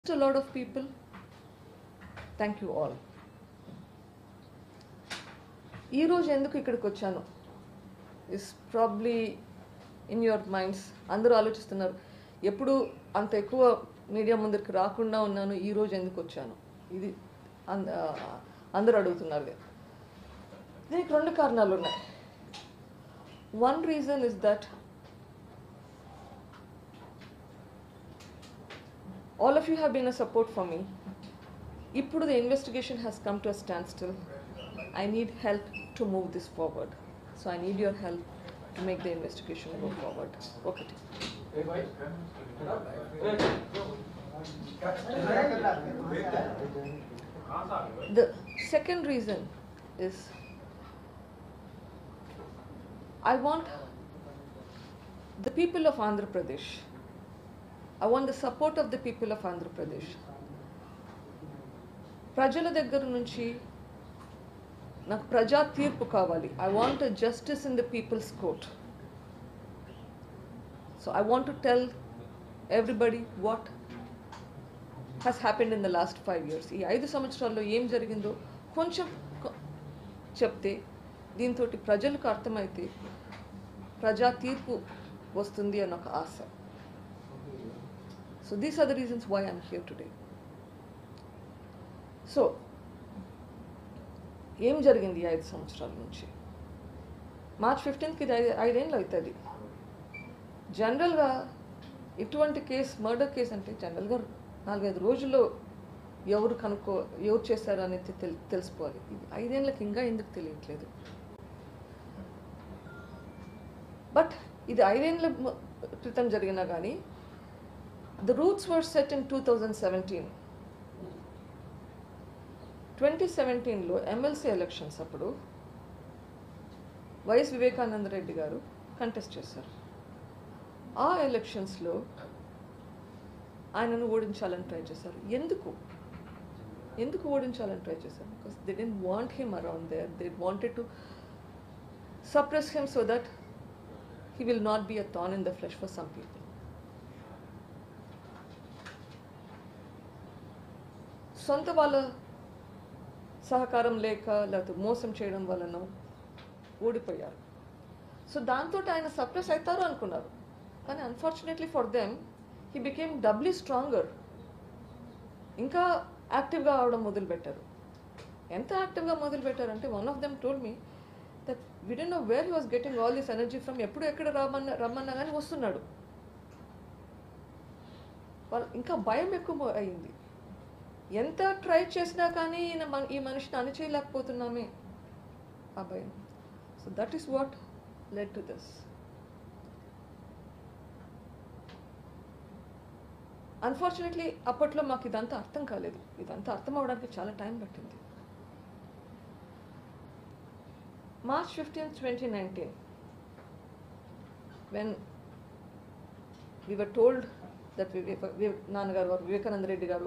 a lot of people. Thank you all ఈరోజు ఎందుకు ఇక్కడికి వచ్చాను is probably in your minds అందరూ ఆలోచిస్తున్నారు ఎప్పుడు అంత ఎక్కువ మీడియా ముందరికి రాకుండా ఉన్నాను ఈరోజు ఎందుకు వచ్చాను ఇది అంద- అందరూ అడుగుతున్నారు దీనికి రెండు కారణాలు ఉన్నాయి one reason is that all of you have been a support for me. ఇప్పుడు the investigation has come to a standstill. I need help to move this forward. So I need your help to make the investigation go forward. ఒకటి The second reason is I want the people of Andhra Pradesh I want the support of the people of Andhra Pradesh. ప్రజల దగ్గర నుంచి నాకు ప్రజా తీర్పు కావాలి I want justice in the people's court so I want to tell everybody what has happened in the last five years ఈ ఐదు సంవత్సరాల్లో ఏం జరిగిందో కొంచెం కొ- చెప్తే దీంతో ప్రజలకు అర్థమైతే ప్రజా తీర్పు వస్తుంది అని ఒక ఆశ So these are the reasons why I'm here today. So ఏం జరిగింది ఈ ఐదు సంవత్సరాల నుంచి మార్చ్ ఫిఫ్టీన్త్కి ఇది ఐదు ఐదేళ్ళు అవుతుంది జనరల్గా ఇటువంటి కేసు మర్డర్ కేసు అంటే జనరల్గా నాలుగైదు రోజుల్లో ఎవరు కనుక్కో ఎవరు చేశారు అనేది తెల్ తెలిసిపోవాలి ఇది ఐదేళ్ళకి ఇంకా ఎందుకు తెలియట్లేదు బట్ ఇది ఐదేళ్ళ మ- క్రితం జరిగినా కానీ The roots were set in 2017. 2017లో ఎమ్మెల్సీ ఎలక్షన్స్ అప్పుడు వైఎస్ వివేకానంద రెడ్డి గారు కంటెస్ట్ చేశారు ఆ ఎలక్షన్స్లో ఆయనను ఓడించాలని ట్రై చేశారు ఎందుకు ఎందుకు ఓడించాలని ట్రై చేశారు because they don't want him around there they wanted to suppress him so that he will not be a thorn in the flesh for some people సొంత వాళ్ళ సహకారం లేక లేకపోతే మోసం చేయడం వలన ఓడిపోయారు సో దాంతో ఆయన సప్రెస్ అవుతారు అనుకున్నారు కానీ unfortunately for them he became doubly stronger ఇంకా యాక్టివ్గా అవడం మొదలుపెట్టారు ఎంత యాక్టివ్గా మొదలుపెట్టారంటే one of them told me that we don't know where he was getting all this energy from ఎప్పుడు ఎక్కడ రమ్మన్నా రమ్మన్నా కానీ వస్తున్నాడు వాళ్ళు ఇంకా భయం ఎక్కువ అయింది ఎంత ట్రై చేసినా కానీ ఈయన మన ఈ మనిషిని అణిచేయలేకపోతున్నామే ఆ భయం so that is what led to this unfortunately అప్పట్లో మాకు ఇదంతా అర్థం కాలేదు ఇదంతా అర్థం అవడానికి చాలా టైం పట్టింది March fifteen twenty nineteen when we were told that we, we, నాన్నగారు వారు వివేకానంద రెడ్డి గారు